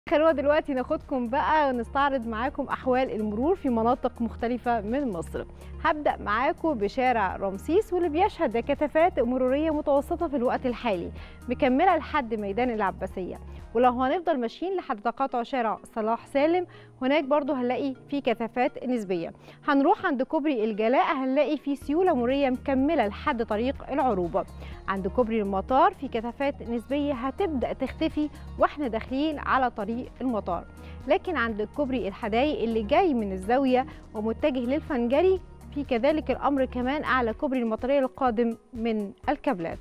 خلونا دلوقتي ناخدكم بقى ونستعرض معاكم احوال المرور في مناطق مختلفه من مصر هبدا معاكم بشارع رمسيس واللي بيشهد كثافات مروريه متوسطه في الوقت الحالي مكمله لحد ميدان العباسيه ولو هنفضل ماشيين لحد تقاطع شارع صلاح سالم هناك برضو هنلاقي في كثافات نسبيه هنروح عند كوبري الجلاء هنلاقي في سيوله مروريه مكمله لحد طريق العروبه عند كوبري المطار في كثافات نسبيه هتبدا تختفي واحنا داخلين على طريق المطار لكن عند كوبري الحدايق اللي جاي من الزاويه ومتجه للفنجري في كذلك الامر كمان اعلى كوبري المطريه القادم من الكابلات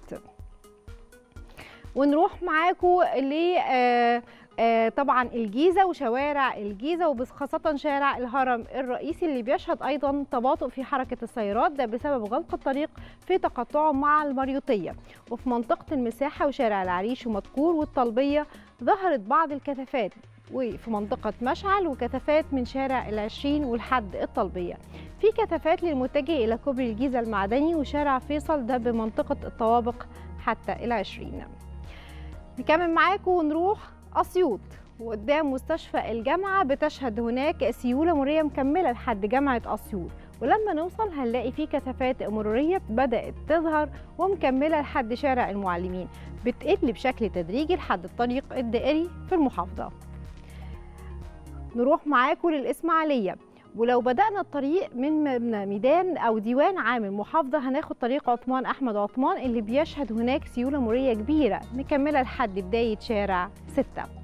ونروح معاكم ل طبعا الجيزه وشوارع الجيزه وخاصه شارع الهرم الرئيسي اللي بيشهد ايضا تباطؤ في حركه السيارات ده بسبب غلق الطريق في تقاطعه مع المريوطيه وفي منطقه المساحه وشارع العريش ومدكور والطلبيه ظهرت بعض الكثافات وفي منطقة مشعل وكثافات من شارع العشرين والحد الطلبية في كثافات للمتجه إلى كوبري الجيزة المعدني وشارع فيصل ده بمنطقة الطوابق حتى العشرين نكمل معاكم ونروح أسيوط وقدام مستشفى الجامعة بتشهد هناك سيولة مرورية مكملة لحد جامعة أسيوط ولما نوصل هنلاقي في كثافات مرورية بدأت تظهر ومكملة لحد شارع المعلمين بتقل بشكل تدريجي لحد الطريق الدائري في المحافظة نروح معاكم للإسماعيلية ولو بدأنا الطريق من ميدان أو ديوان عام المحافظة هناخد طريق عثمان أحمد عثمان اللي بيشهد هناك سيولة مرورية كبيرة مكملة لحد بداية شارع 6